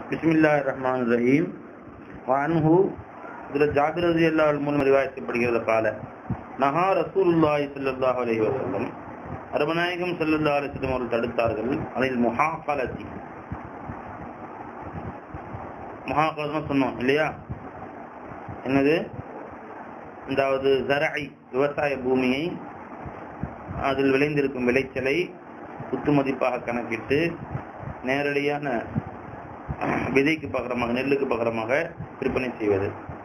பிஸ்மில்லா ரஹ்மான் ரஹீம் வான்ஹு இதில் ஜாபிர் ரதி அல்லா மூலம் அறிவாயப்படுகிறது கால நஹா ரசூலுல்லாஹி ஸல்லல்லாஹு அலைஹி வஸல்லம் அரபநாயகம் ஸல்லல்லாஹு அலைஹி வஸல்லம் அவர்கள் தடுத்தார்கள் அதில் முஹாஃபலத்தி முஹாஃபலத்னா சொன்னோம் இல்லையா என்னது அதாவது ஜரஐ விவசாய பூமியை அதில் விளைந்திருக்கும் விளைச்சலை குத்து மதிப்பாக கணக்கிட்டு நேரடியான விதைக்கு பகரமாக நெல்லுக்கு பகரமாக விற்பனை செய்வது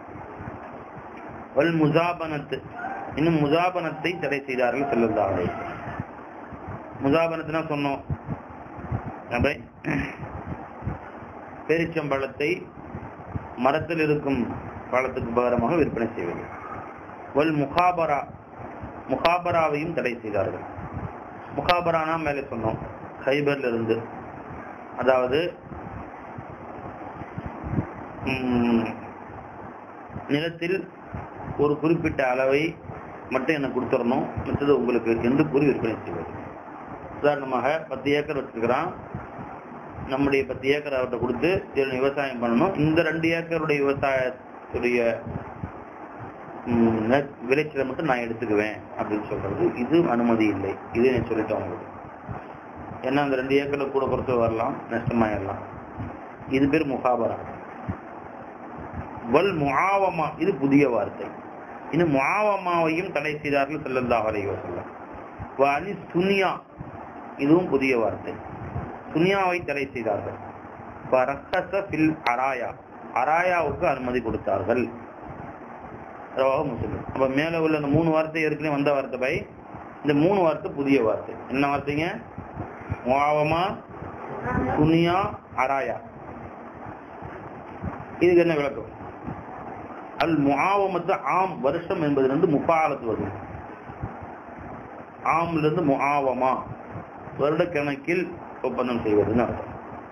வல் முசாபனத்து இன்னும் முசாபனத்தை தடை செய்தார்கள் செல்லந்தாலே முசாபனத்துனா சொன்னோம் அப்படி பேரிச்சம்பழத்தை மரத்தில் இருக்கும் பழத்துக்கு பகரமாக விற்பனை செய்வது வல் முகாபரா முகாபராவையும் தடை செய்தார்கள் முகாபரானா மேலே சொன்னோம் ஹைபர்ல இருந்து அதாவது நிலத்தில் ஒரு குறிப்பிட்ட அளவை மட்டும் எனக்கு கொடுத்துடணும் மற்றது உங்களுக்கு என்று கூறி விற்பனை செய்வது உதாரணமாக பத்து ஏக்கர் வச்சிருக்கிறான் நம்முடைய பத்து ஏக்கர் அவர்கிட்ட கொடுத்து இதில் விவசாயம் பண்ணணும் இந்த ரெண்டு ஏக்கருடைய விவசாயத்துடைய விளைச்சலை மட்டும் நான் எடுத்துக்குவேன் அப்படின்னு சொல்றது இது அனுமதி இல்லை இது நான் சொல்லிட்டேன் உங்களுக்கு ஏன்னா அந்த ரெண்டு ஏக்கர்ல கூட குறைச்சு வரலாம் நஷ்டமாயிடலாம் இது பேர் முகாபரா வல் முஆவமா இது புதிய வார்த்தை இன்னும் முஆவமாவையும் தடை செய்தார்கள் ஸல்லல்லாஹு அலைஹி வஸல்லம் வ அனி சுனியா இதுவும் புதிய வார்த்தை சுனியாவை தடை செய்தார்கள் பரக்கச ஃபில் அராயா அராயாவுக்கு அனுமதி கொடுத்தார்கள் ரவாக முஸ்லிம் அப்ப மேல உள்ள அந்த மூணு வார்த்தை ஏற்கனவே வந்த வார்த்தை பை இந்த மூணு வார்த்தை புதிய வார்த்தை என்ன வார்த்தைங்க முஆவமா சுனியா அராயா இதுக்கு என்ன விளக்கம் அல் முஆவமத்து ஆம் வருஷம் என்பதிலிருந்து முப்பாலத்து வரும் ஆம்ல இருந்து முஆவமா வருட கணக்கில் ஒப்பந்தம் செய்வதுன்னு அர்த்தம்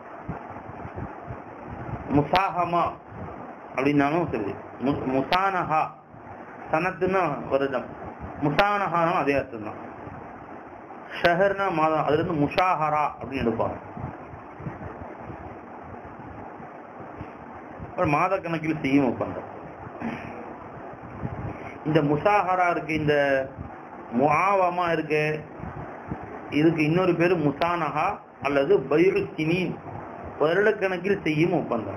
முசாஹமா அப்படின்னாலும் சரி முசானஹா சனத்துன்னா வருடம் முசானஹானும் அதே அர்த்தம் தான் ஷஹர்னா மாதம் அதுல இருந்து முஷாஹரா அப்படின்னு எடுப்பாங்க மாத கணக்கில் செய்யும் ஒப்பந்தம் இந்த முசாஹரா இருக்கு இந்த முஆவமா இருக்கு இதுக்கு இன்னொரு பேரு முசானஹா அல்லது பயிரு சினீன் வருடக்கணக்கில் செய்யும் ஒப்பந்தம்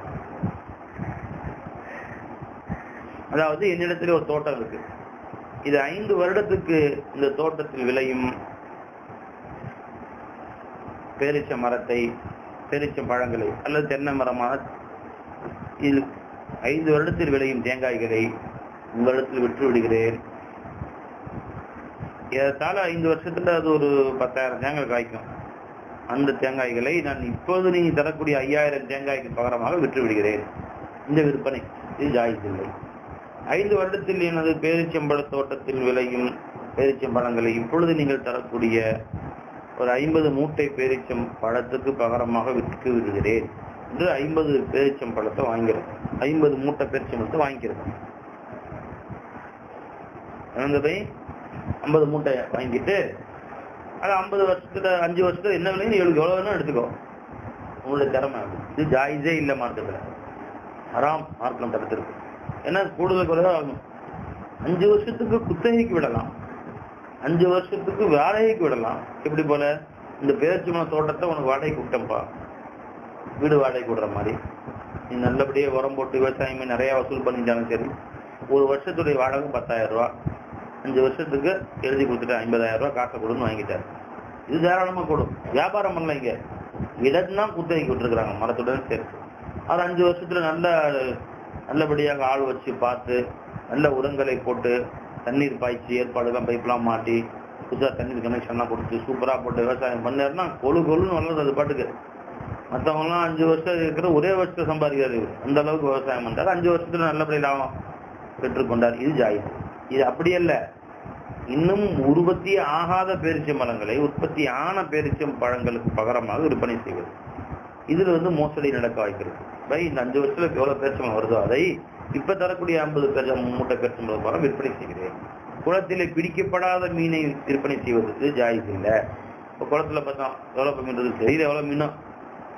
அதாவது என்னிடத்தில் ஒரு தோட்டம் இருக்கு இது ஐந்து வருடத்துக்கு இந்த தோட்டத்தில் விளையும் பேரிச்ச மரத்தை பேரிச்ச பழங்களை அல்லது தென்னை மரமாக இது ஐந்து வருடத்தில் விளையும் தேங்காய்களை உங்களிடத்தில் விற்று விடுகிறேன் ஏறத்தாழ ஐந்து வருஷத்துல அது ஒரு பத்தாயிரம் தேங்காய் காய்க்கும் அந்த தேங்காய்களை நான் இப்போது நீங்க தரக்கூடிய ஐயாயிரம் தேங்காய்க்கு பகரமாக விற்று விடுகிறேன் இந்த விற்பனை இது ஜாயிஸ் இல்லை ஐந்து வருடத்தில் எனது பேரிச்சம்பழ தோட்டத்தில் விளையும் பேரிச்சம்பழங்களை இப்பொழுது நீங்கள் தரக்கூடிய ஒரு ஐம்பது மூட்டை பேரிச்சம் பழத்துக்கு பகரமாக விற்று விடுகிறேன் என்று ஐம்பது பேரிச்சம் பழத்தை வாங்கிறேன் ஐம்பது மூட்டை பேரிச்சம்பழத்தை வாங்கிக்கிறேன் இழந்ததை ஐம்பது மூட்டை வாங்கிட்டு அது ஐம்பது வருஷத்துல அஞ்சு வருஷத்துல என்ன விலைன்னு எவ்வளவு எவ்வளவு வேணும் எடுத்துக்கோ உங்களுடைய திறமை இது ஜாயிஸே இல்லை மார்க்கத்துல ஹராம் மார்க்கம் தடுத்திருக்கு ஏன்னா கூடுதல் குறைவா ஆகும் அஞ்சு வருஷத்துக்கு குத்தகைக்கு விடலாம் அஞ்சு வருஷத்துக்கு வாடகைக்கு விடலாம் எப்படி போல இந்த பேரச்சிமன தோட்டத்தை உனக்கு வாடகைக்கு விட்டேன்ப்பா வீடு வாடகைக்கு விடுற மாதிரி நீ நல்லபடியா உரம் போட்டு விவசாயம் நிறைய வசூல் பண்ணிட்டாலும் சரி ஒரு வருஷத்துடைய வாடகை பத்தாயிரம் ரூபா அஞ்சு வருஷத்துக்கு எழுதி கொடுத்துட்டு ஐம்பதாயிரம் ரூபாய் காசை கொடுன்னு வாங்கிட்டார் இது தாராளமா கொடும் வியாபாரம் பண்ணல இங்க இடம் தான் குத்தகைக்கு விட்டுருக்காங்க மரத்துடன் சேர்த்து அது அஞ்சு வருஷத்துல நல்ல நல்லபடியாக ஆள் வச்சு பார்த்து நல்ல உரங்களை போட்டு தண்ணீர் பாய்ச்சி ஏற்பாடுலாம் பைப்லாம் மாட்டி புதுசாக தண்ணீர் கனெக்ஷன்லாம் கொடுத்து சூப்பராக போட்டு விவசாயம் பண்ணாருன்னா கொழு கொழுன்னு வளருது அது பாட்டுக்கு மற்றவங்களாம் அஞ்சு வருஷம் இருக்கிற ஒரே வருஷத்துல சம்பாதிக்கிறாரு அந்த அளவுக்கு விவசாயம் பண்றாரு அஞ்சு வருஷத்துல நல்லபடி லாபம் பெற்றுக்கொண்டார் இது ஜாயிஸ் இது அப்படி அல்ல இன்னும் உற்பத்தி ஆகாத பேரிச்சம் பழங்களை உற்பத்தி ஆன பேரிச்சம் பழங்களுக்கு பகரமாக விற்பனை செய்வது இதுல வந்து மோசடி நடக்க வாய்க்கிறது பை இந்த அஞ்சு வருஷத்துல எவ்வளவு பேரிச்சம் வருதோ அதை இப்ப தரக்கூடிய ஐம்பது பேர் மூட்டை பேரிச்சம் பழம் விற்பனை செய்கிறேன் குளத்திலே பிடிக்கப்படாத மீனை விற்பனை செய்வதற்கு ஜாயிஸ் இல்லை இப்போ குளத்துல பார்த்தோம் எவ்வளவு மீன் இருக்கு தெரியல எவ்வளவு மீனும்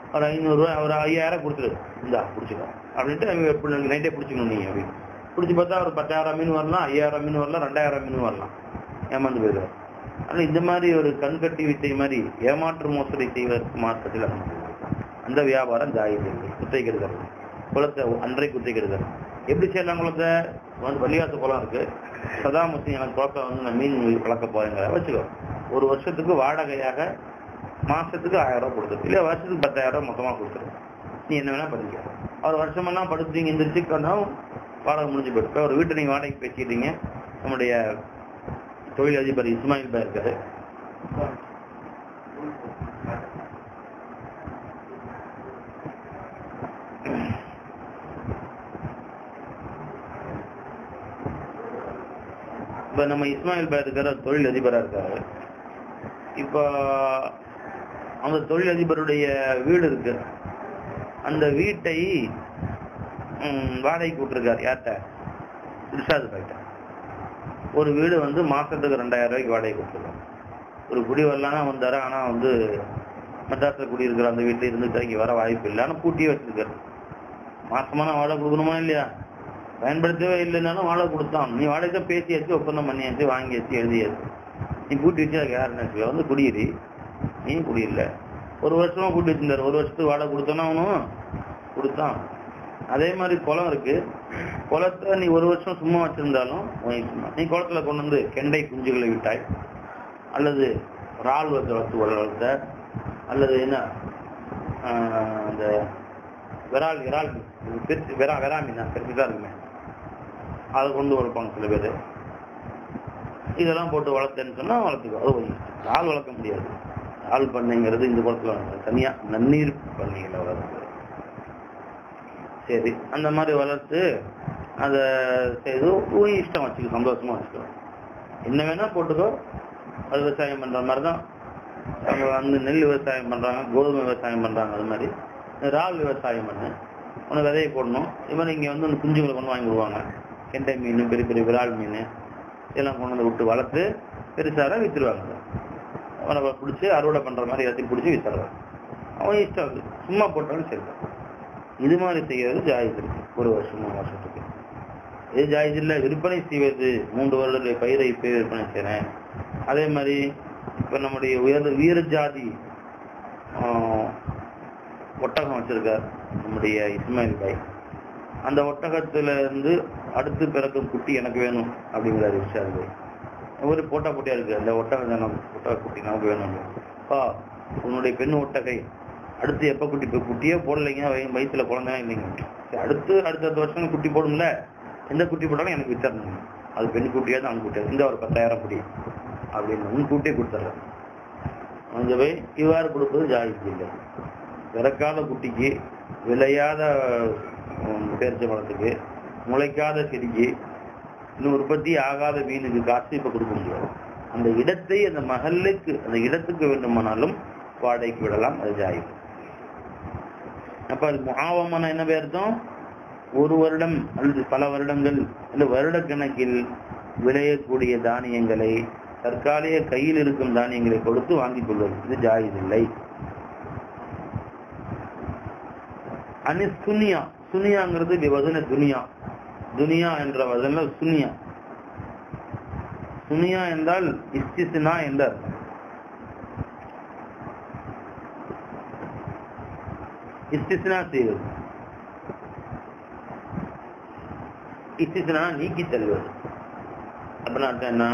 ஒரு ஐநூறுரூவா ஒரு ஐயாயிரம் கொடுத்துரு இந்தா பிடிச்சிக்கோ அப்படின்ட்டு அவங்க எப்படி நைட்டே பிடிச்சிக்கணும் நீ அப்படின்னு பிடிச்சி பார்த்தா ஒரு பத்தாயிரம் மீன் வரலாம் ஐயாயிரம் மீன் வரலாம் ரெண்டாயிரம் மீன் வரலாம் ஏமாந்து போயிடுவார் ஆனால் இந்த மாதிரி ஒரு கண்கட்டி வித்தை மாதிரி ஏமாற்று மோசடி செய்வதற்கு மார்க்கத்தில் அந்த வியாபாரம் ஜாயிது குத்தை கெடுதல் குளத்தை அன்றை குத்தை கெடுதல் எப்படி செய்யலாம் குளத்தை வந்து வள்ளியாத்து குளம் இருக்கு சதாமுத்தி எனக்கு குளத்தை வந்து நான் மீன் வளர்க்க போறேங்க வச்சுக்கோ ஒரு வருஷத்துக்கு வாடகையாக மாசத்துக்கு ஆயிரம் ரூபாய் கொடுத்துரு இல்ல வருஷத்துக்கு பத்தாயிரம் ரூபாய் மொத்தமா கொடுத்துரு நீ என்ன வேணா பண்ணிக்க அவர் வருஷமெல்லாம் படுத்துட்டீங்க எந்திரிச்சு கொண்டாவும் வாடகை முடிஞ்சு போயிட்டு இப்ப ஒரு வீட்டை நீங்க வாடகைக்கு பேசிட்டீங்க நம்முடைய தொழில் அதிபர் இஸ்மாயில் பாய் இருக்காரு இப்ப நம்ம இஸ்மாயில் பாய் இருக்கிற தொழில் அதிபரா இருக்காரு இப்போ அந்த தொழில் அதிபருடைய வீடு இருக்கு அந்த வீட்டை ம், வாடகைக்கு விட்டுருக்காரு யார்கிட்ட இர்ஷாத் பாய்ட்ட ஒரு வீடு வந்து மாசத்துக்கு ரெண்டாயிரம் ரூபாய்க்கு வாடகை கொடுத்துருக்கோம் ஒரு குடி வரலான்னா வந்தாரு ஆனா வந்து மெட்ராஸ்ல குடி இருக்கிற அந்த வீட்டுல இருந்து இங்க வர வாய்ப்பு இல்லை ஆனா பூட்டியே வச்சிருக்காரு மாசமான வாடகை கொடுக்கணுமா இல்லையா பயன்படுத்தவே இல்லைன்னாலும் வாடகை கொடுத்தான் நீ வாடகை தான் பேசியாச்சு ஒப்பந்தம் பண்ணியாச்சு வாங்கியாச்சு எழுதியாச்சு நீ பூட்டி வச்சு அதுக்கு யாருன்னு வச்சுக்கோ வந்து குடியிரு நீ குடியில்ல ஒரு வருஷமா பூட்டி வச்சிருந்தாரு ஒரு வருஷத்துக்கு வாடகை கொடுத்தோன்னா அவனும் கொடுத்தான் அதே மாதிரி குளம் இருக்கு குளத்தை நீ ஒரு வருஷம் சும்மா வச்சிருந்தாலும் உன் இஷ்டம் தான். நீ குளத்துல கொண்டு வந்து கெண்டை குஞ்சுகளை விட்டாய் அல்லது இறால் வளர்த்து வளர்த்த அல்லது என்ன ஆஹ், அந்த விரால் விரால் மீன். பெருசு விரா விரா மீன் தான் பெருசுதான் இருக்குமே அதை கொண்டு வளர்ப்பாங்க சில பேர் இதெல்லாம் போட்டு வளர்த்தேன்னு சொன்னா வளர்த்துக்கோ அது கொஞ்சம் இஷ்டம். ஆள் வளர்க்க முடியாது ஆள் பண்ணைங்கிறது இந்த குளத்துல வளர்க்க தனியா நன்னீர் பண்ணைகளை வளர்த்து சரி அந்த மாதிரி வளர்த்து அதை செய்து உன் இஷ்டம் வச்சுக்கோ சந்தோஷமா வச்சுக்கோ என்ன வேணா போட்டுக்கோ அது விவசாயம் பண்ற மாதிரி தான் அவங்க வந்து நெல் விவசாயம் பண்றாங்க கோதுமை விவசாயம் பண்றாங்க அது மாதிரி இறால் விவசாயம் பண்ணு உனக்கு விதையை போடணும் இது மாதிரி இங்க வந்து அந்த குஞ்சுகளை கொண்டு வாங்கி விடுவாங்க கெண்டை மீன் பெரிய பெரிய விரால் மீன் இதெல்லாம் கொண்டு வந்து விட்டு வளர்த்து பெருசாக வித்துருவாங்க அவனை பிடிச்சி அறுவடை பண்ற மாதிரி எல்லாத்தையும் பிடிச்சி வித்துறாங்க அவன் இஷ்டம் அது சும்மா போட்டாலும் சரி இது மாதிரி செய்யறது ஜாயிஸ் இருக்கு ஒரு வருஷம் மூணு வருஷத்துக்கு இது ஜாயிஸ் இல்ல விற்பனை செய்வது மூன்று வருட பயிரை போய் விற்பனை செய்யறேன் அதே மாதிரி இப்ப நம்முடைய உயர் வீர ஜாதி ஆஹ், ஒட்டகம் வச்சிருக்கார் நம்முடைய இஸ்மாயில் பாய் அந்த ஒட்டகத்துல இருந்து அடுத்து பிறக்கும் குட்டி எனக்கு வேணும் அப்படிங்கிறாரு விஷால் பாய் ஒரு போட்டா போட்டியா இருக்கு அந்த ஒட்டகம் தான் நமக்கு ஒட்டக குட்டி நமக்கு வேணும் அப்பா உன்னுடைய பெண் ஒட்டகை அடுத்து எப்ப குட்டி இப்போ குட்டியே போடலைங்க வய- வயித்துல குழந்தை இல்லைங்க சரி, அடுத்து அடுத்த வருஷம் குட்டி போடும்ல எந்த குட்டி போட்டாலும் எனக்கு வித்தரணும் அது பெண் குட்டியா தான் ஆண் குட்டியா இந்த ஒரு பத்தாயிரம் குடி அப்படின்னு உன் கூட்டியே கொடுத்துட்றேன் அந்த போய் இவ்வாறு கொடுப்பது ஜாயிஸ் இல்லை பிறக்காத குட்டிக்கு விளையாத உம், பேரிச்சை பழத்துக்கு முளைக்காத செடிக்கு இன்னும் உற்பத்தி ஆகாத மீனுக்கு காசு இப்ப கொடுக்க முடியாது அந்த இடத்தை அந்த மகளுக்கு அந்த இடத்துக்கு வேண்டுமானாலும் வாடகைக்கு விடலாம் அது ஜாயிஸ் அப்ப அது முகாவமான என்ன அர்த்தம் ஒரு வருடம் அல்லது பல வருடங்கள் இல்ல வருட கணக்கில் விளையக்கூடிய தானியங்களை தற்காலிக கையில் இருக்கும் தானியங்களை கொடுத்து வாங்கிக் கொள்வது இது ஜாயிஸ் இல்லை அனி சுனியா சுனியாங்கிறது இப்படி வசன துனியா துனியா என்ற வசன சுனியா சுனியா என்றால் இஸ்திஸ்னா என்ற அர்த்தம் இஸ்திஸ்னா செய்வது இஸ்திஸ்னா நீக்கி தள்ளுவது அப்படின்னா அர்த்தம் என்ன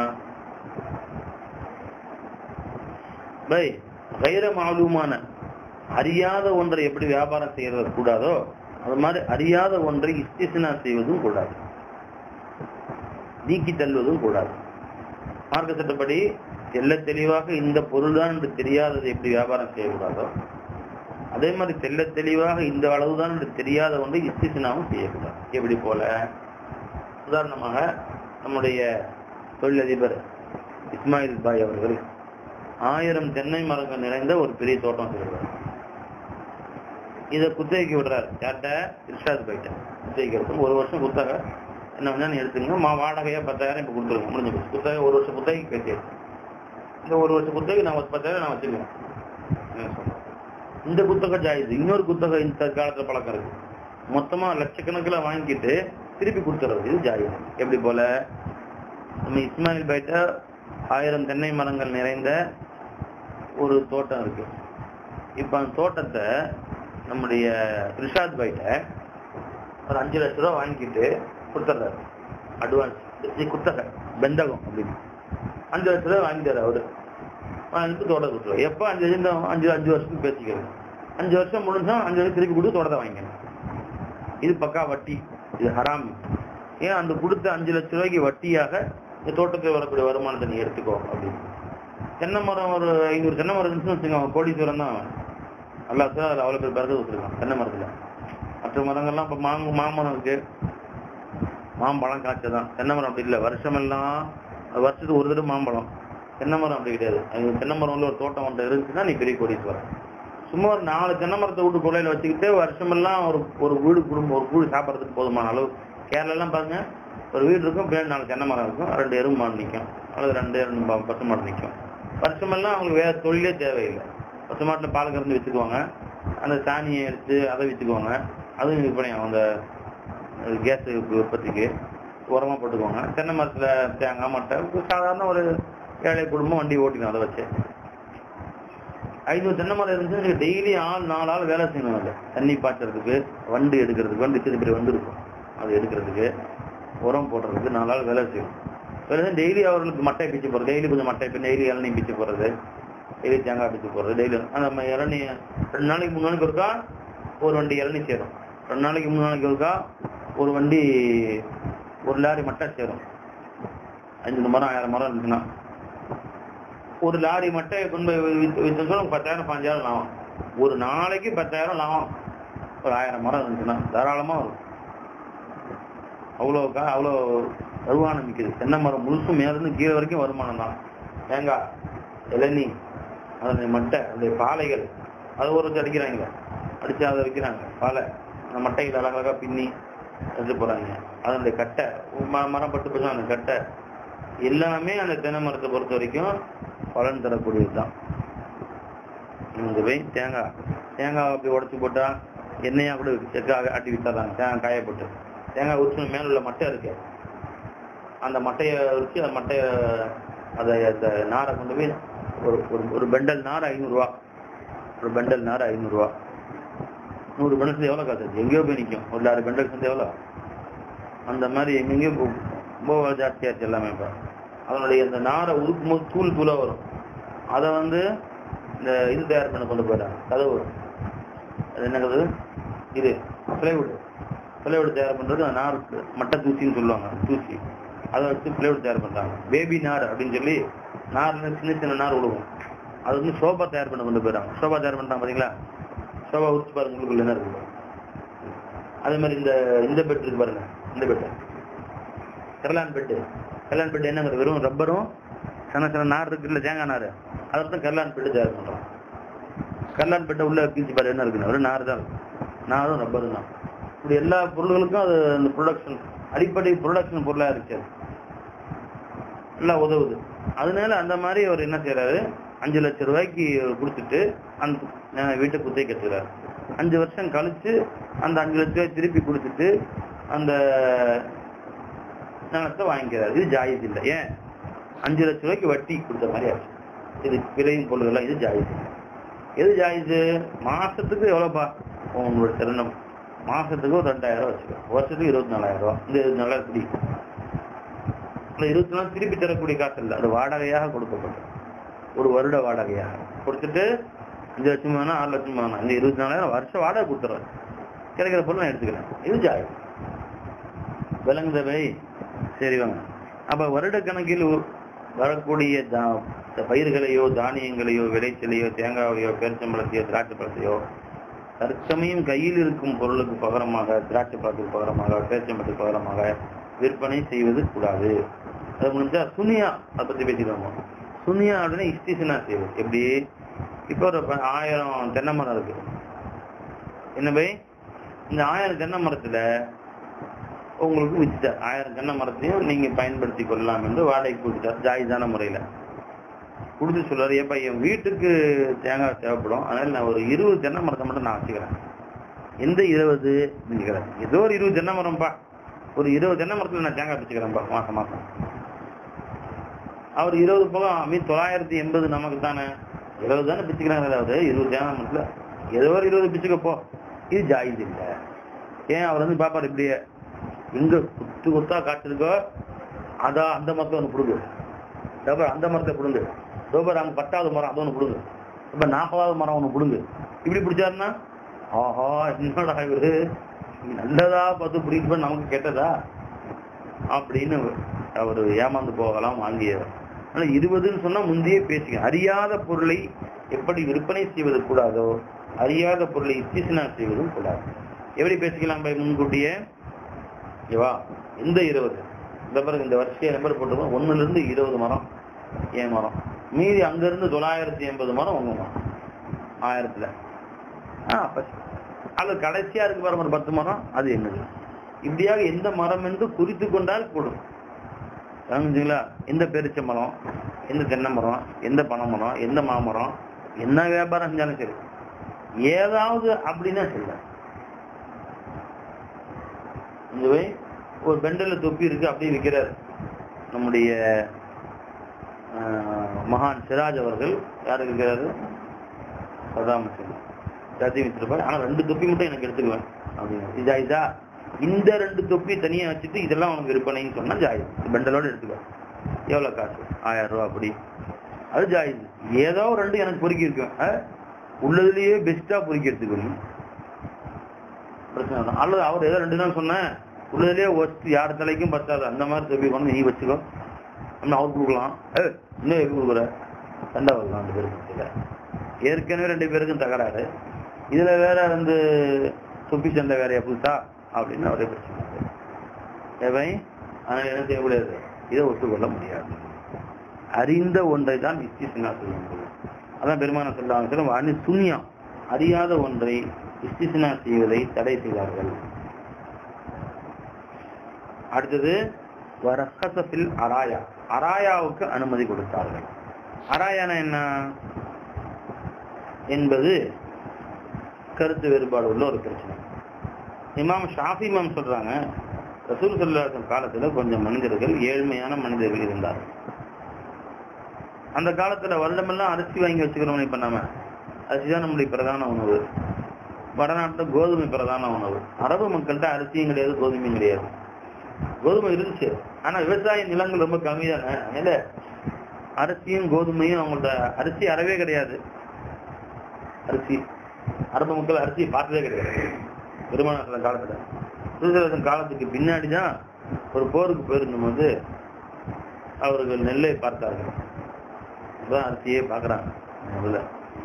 பை கைர மாலூமான அறியாத ஒன்றை எப்படி வியாபாரம் செய்யறது கூடாதோ அது மாதிரி அறியாத ஒன்றை இஸ்திஸ்னா செய்வதும் கூடாது நீக்கி தள்ளுவதும் கூடாது மார்க்க சட்டப்படி தெல்ல தெளிவாக இந்த பொருள் தான் என்று தெரியாததை எப்படி வியாபாரம் செய்யக்கூடாதோ அதே மாதிரி தெல்ல தெளிவாக இந்த அளவுதான் என்று தெரியாத ஒன்றை இஸ்திஸ்னாவும் செய்யக்கூடாது எப்படி போல உதாரணமாக நம்முடைய தொழிலதிபர் இஸ்மாயில் பாய் அவர்கள் ஆயிரம் தென்னை மரங்கள் நிறைந்த ஒரு பெரிய தோட்டம் வச்சிருக்காரு இதை குத்தகைக்கு விடுறாரு யார்கிட்ட இர்ஷாத் பாய்ட்ட குத்தகைக்கு எடுத்து ஒரு வருஷம் குத்தகை என்ன வேணா நீ எடுத்துங்க மா வாடகையா பத்தாயிரம் இப்ப கொடுத்துருங்க முடிஞ்சு போச்சு குத்தகை ஒரு வருஷம் குத்தகைக்கு பேசியாச்சு இந்த ஒரு வருஷம் குத்தகை நான் ஒரு பத்தாயிரம் நான் வச்சுக்குவேன் என்ன சொல்றேன் இந்த குத்தகை ஜாயிது இன்னொரு குத்தகை இந்த காலத்துல பழக்கம் இருக்கு மொத்தமா லட்சக்கணக்கில் வாங்கிட்டு திருப்பி கொடுத்துறது இது ஜாயிது எப்படி போல நம்ம இஸ்மாயில் பைட்ட ஆயிரம் தென்னை மரங்கள் நிறைந்த ஒரு தோட்டம் இருக்கு இப்ப அந்த தோட்டத்தை நம்முடைய ரிஷாத் பைட்ட ஒரு அஞ்சு லட்ச ரூபா வாங்கிட்டு கொடுத்துட்றாரு அட்வான்ஸ் இது குத்தகை பெந்தகம் அப்படின்னு அஞ்சு லட்ச ரூபா வாங்கிட்டாரு அவரு வாங்கிட்டு தோட்டம் கொடுத்துருவாரு எப்போ அஞ்சு வருஷம் அஞ்சு அஞ்சு வருஷத்துக்கு பேசிக்கிறது அஞ்சு வருஷம் முடிஞ்சா அஞ்சு வருஷம் திருப்பி கொடுத்து தோட்டத்தை வாங்கிக்கணும் இது பக்கா வட்டி இது ஹராமி ஏன் அந்த கொடுத்த அஞ்சு லட்ச ரூபாய்க்கு வட்டியாக இந்த தோட்டத்தில் வரக்கூடிய வருமானத்தை நீ எடுத்துக்கோ அப்படின்னு தென்னை மரம் ஒரு ஐநூறு தென்னை மரம் இருந்துச்சுன்னு வச்சுக்கோங்க அவன் கோடீஸ்வரன் தான் அவன் அல்லா சார் அதில் அவ்வளோ பேர் பிறகு வச்சிருக்கான் தென்னை மரத்தில் மற்ற மரங்கள்லாம் இப்போ மாங்க மாமரம் இருக்கு மாம்பழம் காய்ச்சதான் தென்னை மரம் அப்படி இல்லை வருஷமெல்லாம் வருஷத்துக்கு ஒரு தடவை மாம்பழம் தென்னை மரம் அப்படி கிடையாது அது தென்னை மரம் உள்ள ஒரு தோட்டம் ஒன்று இருந்துச்சுன்னா நீ பெரிய கோடீஸ்வரன் சும்மா ஒரு நாலு தென்னை மரத்தை விட்டு கொள்ளையில வச்சுக்கிட்டு வருஷமெல்லாம் ஒரு ஒரு வீடு குடும்பம் ஒரு கூடு சாப்பிட்றதுக்கு போதுமான அளவு கேரளாலாம் பாருங்க ஒரு வீடு இருக்கும் பின்னாடி நாலு தென்னை மரம் இருக்கும் ரெண்டு எறும்பு மாடு நிற்கும் அல்லது ரெண்டு ரெண்டு ப- பசு மாடு நிற்கும் வருஷமெல்லாம் அவங்களுக்கு வேற தொழிலே தேவையில்லை பசு மாட்டில் பால் கறந்து விற்றுக்குவாங்க அந்த சாணியை எடுத்து அதை விற்றுக்குவாங்க அதுவும் விற்பனை ஆகும் அந்த கேஸ் உற்பத்திக்கு உரமா போட்டுக்குவாங்க தென்னை மரத்துல தேங்காய் மட்டை ஒரு சாதாரண ஒரு ஏழை குடும்பம் வண்டி ஓட்டிக்கும் அதை வச்சு ஐநூறு தென்னை மரம் இருந்துச்சுன்னா டெய்லி ஆள் நாலு ஆள் வேலை செய்யணும் அதில் தண்ணி பாய்ச்சறதுக்கு வண்டு எடுக்கிறதுக்கு வண்டு சிறு பெரிய வண்டு இருக்கும் அது எடுக்கிறதுக்கு உரம் போடுறதுக்கு நாலு ஆள் வேலை செய்யணும் வேலை செய்ய டெய்லி அவர்களுக்கு மட்டை பிச்சு போடுறது டெய்லி கொஞ்சம் மட்டை இப்போ டெய்லி இளநீ பிச்சு போடுறது டெய்லி தேங்காய் பிச்சு போடுறது டெய்லி அந்த ம- இளநீ ரெண்டு நாளைக்கு மூணு நாளைக்கு ஒருக்கா ஒரு வண்டி இளநீ சேரும் ரெண்டு நாளைக்கு மூணு நாளைக்கு ஒருக்கா ஒரு வண்டி ஒரு லாரி மட்டை சேரும் அஞ்சு மரம் ஆயிரம் மரம் இருந்துச்சுன்னா ஒரு லாரி மட்டை கொண்டு போய் வித்து வித்துச்சோம் பத்தாயிரம் பாஞ்சாயிரம் லாபம் ஒரு நாளைக்கு பத்தாயிரம் லாபம் ஒரு ஆயிரம் மரம் இருந்துச்சுன்னா தாராளமா வரும் அவ்வளோ கா அவ்வளோ வருமானம் மிக்குது தென்னை மரம் முழுசும் மேலிருந்து கீழே வரைக்கும் வருமானம் தான் தேங்காய் இளநீ அதனுடைய மட்டை அதனுடைய பாலைகள் அது ஒரு வச்சு அடிக்கிறாங்க அடிச்சு அதை விற்கிறாங்க பாலை அந்த மட்டைகள் அழகழகா பின்னி எடுத்து போறாங்க அதனுடைய கட்டை ம- மரம் பட்டு போச்சு அந்த கட்டை எல்லாமே அந்த தென்னை மரத்தை பொறுத்த வரைக்கும் பலன் தரக்கூடியது தான் இந்த போய் தேங்காய் தேங்காய் அப்படி உடைச்சு போட்டா எண்ணெயா கூட செக்காக ஆட்டி வித்துறாங்க தேங்காய் காய போட்டு தேங்காய் உரிச்சு மேல உள்ள மட்டை இருக்கு அந்த மட்டையை உரிச்சு அந்த மட்டைய அதை அந்த நாரை கொண்டு போய் ஒரு ஒரு- ஒரு பெண்டல் நார் ஐநூறுரூவா ஒரு பெண்டல் நார் ஐநூறுரூவா நூறு பெண்டல் எவ்வளோ காசு ஆச்சு? எங்கேயோ போய் நிற்கும் ஒரு ஆறு பெண்டல் சேர்ந்து எவ்வளோ அந்த மாதிரி எங்கெங்கேயோ போ- ரொம்ப ஜாஸ்தியாச்சு எல்லாமே இப்போ அதனுடைய அந்த நாரை உருக்கும் போது தூள் தூளாக வரும் அதை வந்து இந்த இது தயார் பண்ண கொண்டு போயிட்டாங்க கதவு அது என்ன கதவு இது பிளைவுட் பிளைவுட் தயார் பண்றது அந்த நார் மட்டை தூசின்னு சொல்லுவாங்க தூசி அதை வச்சு பிளைவுட் தயார் பண்றாங்க பேபி நார் அப்படின்னு சொல்லி நார்ல சின்ன சின்ன நார் விழுகும் அது வந்து சோபா தயார் பண்ண கொண்டு போயிடுறாங்க சோபா தயார் பண்றாங்க பாத்தீங்களா சோபா உரிச்சு பாருங்க உங்களுக்குள்ள என்ன இருக்கு அதே மாதிரி இந்த இந்த பெட் இருக்கு பாருங்க இந்த பெட் கெரலான் பெட்டு கெரலான் பெட் என்னங்கிறது வெறும் ரப்பரும் சின்ன சின்ன நார் இருக்குல்ல தேங்காய் நார் அதை தான் கெரலான் பெட்டு தயார் பண்றோம் கல்லான் பெட்டை உள்ள கிழிச்சு பாரு என்ன இருக்குன்னு வெறும் நார் தான் இருக்கு. நாரும் ரப்பரும் தான் இப்படி எல்லா பொருள்களுக்கும் அது அந்த ப்ரொடக்ஷன் அடிப்படை ப்ரொடக்ஷன் பொருளா இருக்கு அது. எல்லாம் உதவுது அதனால அந்த மாதிரி அவர் என்ன செய்யறாரு அஞ்சு லட்சம் ரூபாய்க்கு கொடுத்துட்டு அந்த அஹ், வீட்டை குத்தை கட்டுறாரு அஞ்சு வருஷம் கழிச்சு அந்த அஞ்சு லட்ச ரூபாய் திருப்பி கொடுத்துட்டு அந்த நிலத்தை வாங்கிக்கிறாரு இது ஜாயிஸ் இல்லை ஏன் அஞ்சு லட்ச ரூபாய்க்கு வட்டி கொடுத்த மாதிரி ஆச்சு இது விளையும் பொருள்கள் இது ஜாயிஸ் இல்லை எது ஜாயிஸ் மாசத்துக்கு எவ்வளவுப்பா உங்களோட திறனம் மாசத்துக்கு ஒரு ரெண்டாயிரம் ரூபாய் வச்சுக்கோ வருஷத்துக்கு இருபத்தி நாலாயிரம் ரூபாய் இந்த இருபத்தி நாலாயிரம் பிடி இந்த இருபத்தி நாலு திருப்பி தரக்கூடிய காசு இல்லை அது வாடகையாக கொடுக்கப்பட்டது ஒரு வருட வாடகையாக கொடுத்துட்டு அஞ்சு லட்சம் வேணா ஆறு லட்சம் வேணாம் இந்த இருபத்தி நாலாயிரம் வருஷம் வாடகை கொடுத்துருவாரு கிடைக்கிற பொருள் நான் எடுத்துக்கிறேன் இது ஜாயிஸ் விளங்குதவை சரி வாங்க அப்ப வருட கணக்கில் உ- வரக்கூடிய தா- இந்த பயிர்களையோ தானியங்களையோ விளைச்சலையோ தேங்காயோ பேரிச்சம்பழத்தையோ திராட்சை பழத்தையோ தற்சமயம் கையில் இருக்கும் பொருளுக்கு பகரமாக திராட்சை பழத்துக்கு பகரமாக பேரிச்சம்பழத்துக்கு பகரமாக விற்பனை செய்வது கூடாது அது முடிஞ்சா சுனியா அதை பத்தி பேசிடுவோம் சுனியா அப்படின்னா இஸ்டிசனா செய்வது எப்படி இப்போ ஒரு ப- ஆயிரம் தென்னை மரம் இருக்கு என்ன பை இந்த ஆயிரம் தென்னை மரத்துல உங்களுக்கு வித்துட்டார் ஆயிரம் தென்னை மரத்தையும் நீங்க பயன்படுத்தி கொள்ளலாம் என்று வாடகைக்கு கொடுத்துட்டார் ஜாயிஸான முறையில கொடுத்து சொல்றாரு ஏப்பா என் வீட்டுக்கு தேங்காய் தேவைப்படும் அதனால நான் ஒரு இருபது தென்னை மரத்தை மட்டும் நான் வச்சுக்கிறேன் எந்த இருபது கேட்கிறேன் ஏதோ ஒரு இருபது தென்னை மரம்ப்பா ஒரு இருபது தென்னை மரத்துல நான் தேங்காய் பிச்சுக்கிறேன்ப்பா மாசம் மாசம் அவர் இருபது பக்கம் மீன் தொள்ளாயிரத்தி எண்பது நமக்கு தானே இருபது தானே பிச்சுக்கிறாங்க அதாவது இருபது தேங்காய் மரத்துல ஏதோ ஒரு இருபது பிச்சுக்க போ இது ஜாயிது இல்லை ஏன் அவர் வந்து பாப்பாரு இப்படியே எங்க குத்து குத்தா காய்ச்சிருக்கோ அதான் அந்த மரத்தை ஒன்று பிடுங்கு டபர் அந்த மரத்தை பிடுங்கு டோபர் அங்க பத்தாவது மரம் அது ஒன்று பிடுங்கு இப்ப நாற்பதாவது மரம் ஒன்று பிடுங்கு இப்படி பிடிச்சாருன்னா ஆஹா என்னடா இவரு நல்லதா பார்த்து பிடிக்கும் நமக்கு கெட்டதா அப்படின்னு அவர் ஏமாந்து போகலாம் வாங்கியவர் ஆனா இருபதுன்னு சொன்னா முந்தையே பேசிக்க அறியாத பொருளை எப்படி விற்பனை செய்வது கூடாதோ அறியாத பொருளை இத்திசனா செய்வதும் கூடாது எப்படி பேசிக்கலாம் பை முன்கூட்டியே ஓகேவா எந்த இருபது இந்த பிறகு இந்த வருஷம் நம்பர் போட்டுருக்கோம் ஒண்ணுல இருந்து இருபது மரம் ஏன் மரம் மீதி அங்க இருந்து தொள்ளாயிரத்தி எண்பது மரம் உங்க மரம் ஆயிரத்துல ஆ அப்ப அது கடைசியா இருக்கு பாருங்க ஒரு பத்து மரம் அது என்னது இப்படியாக எந்த மரம் என்று குறித்து கொண்டால் கூடும் புரிஞ்சுங்களா எந்த பெருச்ச மரம் எந்த தென்னை மரம் எந்த பனை மரம் எந்த மாமரம் என்ன வியாபாரம் செஞ்சாலும் சரி ஏதாவது அப்படின்னா சொல்ல இந்த போய் ஒரு பெண்டல்ல தொப்பி இருக்கு அப்படியே விற்கிறார் நம்முடைய ஆஹ், மகான் சிராஜ் அவர்கள் யார் இருக்கிறாரு சதாம் ஹுசேன் எல்லாத்தையும் வித்துருப்பாரு ஆனா ரெண்டு தொப்பி மட்டும் எனக்கு எடுத்துக்குவேன் அப்படின்னு இதா இதா இந்த ரெண்டு தொப்பி தனியா வச்சுட்டு இதெல்லாம் உனக்கு விற்பனைன்னு சொன்னா ஜாயிது பெண்டலோட எடுத்துக்கோ எவ்வளவு காசு ஆயிரம் ரூபாய் அப்படி அது ஜாயிது ஏதோ ஒரு ரெண்டு எனக்கு பொறுக்கி இருக்கும் அஹ், உள்ளதுலயே பெஸ்டா பொறுக்கி எடுத்துக்கணும் பிரச்சனை இல்லை. அல்லது அவர் ஏதோ ரெண்டு நாள் சொன்னேன் உள்ளதுலயே ஒஸ்ட் யார் தலைக்கும் பத்தாது அந்த மாதிரி தொப்பி கொண்டு நீ வச்சுக்கோ அப்படின்னு அவர் கொடுக்கலாம் ஏய், இன்னும் எப்படி கொடுக்குற சண்டை வரலாம் ரெண்டு பேருக்கு மத்தியில. ஏற்கனவே ரெண்டு பேருக்கும் தகராறு இதுல வேற வந்து தொப்பி சண்டை வேறையா புதுசா அப்படின்னு அவரே பிரச்சனை எவை அதனால என்ன செய்ய முடியாது இதை ஒத்துக்கொள்ள முடியாது அறிந்த ஒன்றை தான் இஸ்திஸ்னா சொல்ல முடியும் அதான் பெருமான சொல்லாங்க சொல்ல அணி சுனியம் அறியாத ஒன்றை இஸ்திஸ்னா செய்வதை தடை செய்தார்கள் அடுத்தது வரஹசஃபில் அராயா அராயாவுக்கு அனுமதி கொடுத்தார்கள் அராயானா என்ன என்பது கருத்து வேறுபாடு உள்ள ஒரு பிரச்சனை இமாம் ஷாஃபி இமாம் சொல்றாங்க ரசூல் சல்லாசன் காலத்துல கொஞ்சம் மனிதர்கள் ஏழ்மையான மனிதர்கள் இருந்தார்கள் அந்த காலத்துல வருடமெல்லாம் அரிசி வாங்கி வச்சுக்கிறோம் இப்ப நாம அரிசி தான் நம்முடைய பிரதான உணவு வடநாட்டுல கோதுமை பிரதான உணவு அரபு மக்கள்கிட்ட அரிசியும் கிடையாது கோதுமையும் கிடையாது கோதுமை இருந்துச்சு ஆனா விவசாய நிலங்கள் ரொம்ப கம்மி தானே அதனால அரிசியும் கோதுமையும் அவங்கள்ட்ட அரிசி அறவே கிடையாது அரிசி அரபு மக்கள் அரிசியை பார்த்ததே கிடையாது பெருமான காலத்துல சுதந்திரத்தின் காலத்துக்கு பின்னாடி தான் ஒரு போருக்கு போயிருந்தும் போது அவர்கள் நெல்லை பார்த்தார்கள் அதான் அரிசியே பார்க்கறாங்க முதல்ல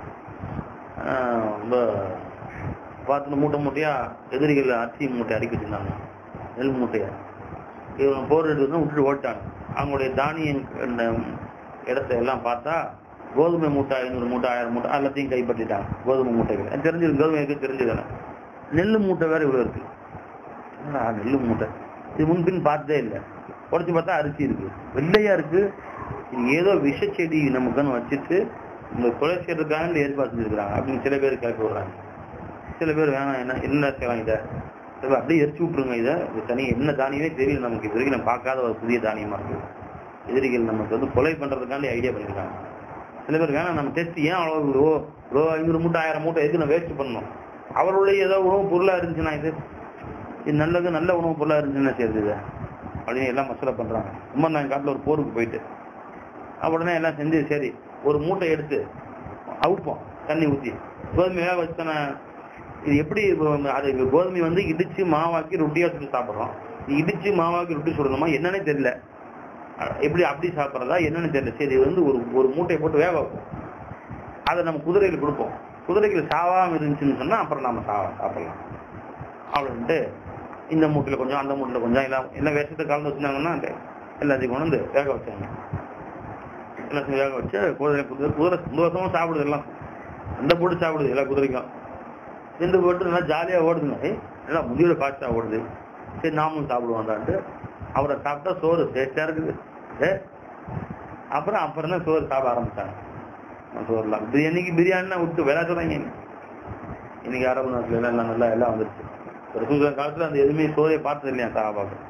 ஆஹ் ரொம்ப பார்த்து மூட்டை மூட்டையா எதிரிகள் அரிசி மூட்டை அடிக்க வச்சிருந்தாங்க நெல் மூட்டையா இவங்க போர் எடுத்து விட்டுட்டு ஓட்டாங்க அவங்களுடைய தானியம் இந்த இடத்தை எல்லாம் பார்த்தா கோதுமை மூட்டை ஐநூறு மூட்டை ஆயிரம் மூட்டை எல்லாத்தையும் கைப்பற்றிட்டாங்க கோதுமை மூட்டைகள் அது தெரிஞ்சிருக்கு கோதுமை இருக்கு தெரிஞ்சதானே நெல்லு மூட்டை வேற இவ்வளவு இருக்கு என்னடா நெல்லு மூட்டை இது முன்பின் பார்த்ததே இல்லை உடச்சு பார்த்தா அரிசி இருக்கு வெள்ளையா இருக்கு இது ஏதோ விஷ செடி நமக்குன்னு வச்சுட்டு இந்த கொலை செய்யறதுக்காக ஏற்பாடு செஞ்சிருக்கிறாங்க அப்படின்னு சில பேர் கேட்க விடுறாங்க சில பேர் வேணாம் என்ன என்ன செய்யலாம் இதை சில பேர் அப்படியே எரிச்சு விட்டுருங்க இதை இது தனி என்ன தானியமே தெரியல நமக்கு இது வரைக்கும் நம்ம பார்க்காத ஒரு புதிய தானியமா இருக்கு எதிரிகள் நமக்கு வந்து கொலை பண்றதுக்காண்டி ஐடியா பண்ணிருக்காங்க சில பேர் வேணாம் நம்ம டெஸ்ட் ஏன் அவ்வளவு ரோ ரோ ஐநூறு மூட்டை ஆயிரம் மூட்டை எதுக்கு நான் வேஸ்ட் பண்ணணும் அவருடைய ஏதோ உணவு பொருளா இருந்துச்சுன்னா இது இது நல்லது நல்ல உணவு பொருளா இருந்துச்சுன்னா செய்யுது இது அப்படின்னு எல்லாம் மசூரா பண்றாங்க ரொம்ப நான் காட்டுல ஒரு போருக்கு போயிட்டு உடனே எல்லாம் செஞ்சு சரி ஒரு மூட்டை எடுத்து அவுப்போம் தண்ணி ஊத்தி கோதுமை வேக வச்சுதானே இது எப்படி இப்போ அது கோதுமை வந்து இடிச்சு மாவாக்கி ரொட்டியா சுட்டு சாப்பிடுறோம் இது இடிச்சு மாவாக்கி ரொட்டி சுடணுமா என்னன்னே தெரியல அஹ் எப்படி அப்படி சாப்பிட்றதா என்னன்னு தெரியல சரி இது வந்து ஒரு ஒரு மூட்டையை போட்டு வேக வைப்போம் அதை நம்ம குதிரைக்கு கொடுப்போம் குதிரைக்கு சாவாம இருந்துச்சுன்னு சொன்னா அப்புறம் நாம சா சாப்பிடலாம் அப்படின்ட்டு இந்த மூட்டில் கொஞ்சம் அந்த மூட்டில் கொஞ்சம் எல்லாம் எல்லாம் விஷத்தை கலந்து வச்சிருந்தாங்கன்னா அந்த எல்லாத்தையும் கொண்டு வந்து வேக வச்சாங்க எல்லாத்தையும் வேக வச்சு குதிரை குதிரை குதிரை சந்தோஷமா சாப்பிடுது எல்லாம் சண்டை போட்டு சாப்பிடுது எல்லா குதிரைக்கும் ரெண்டு போட்டு நல்லா ஜாலியா ஓடுதுங்க ஏய் நல்லா முடியோட ஃபாஸ்டா ஓடுது சரி நாமும் சாப்பிடுவோம்டான்ட்டு அவரை சாப்பிட்டா சோறு டேஸ்டா இருக்குது ஏ அப்புறம் அப்புறம் தான் சோறு சாப்பிட ஆரம்பிச்சாங்க சோறுலாம் பிரியாணிக்கு பிரியாணினா விட்டு விளையாட சொல்றாங்க இன்னைக்கு அரபு நாட்டுல எல்லாம் எல்லாம் நல்லா எல்லாம் வந்துருச்சு ஒரு சூழ்நிலை காலத்துல அந்த எதுவுமே சோறை பார்த்தது இல்லையா சாபாக்கு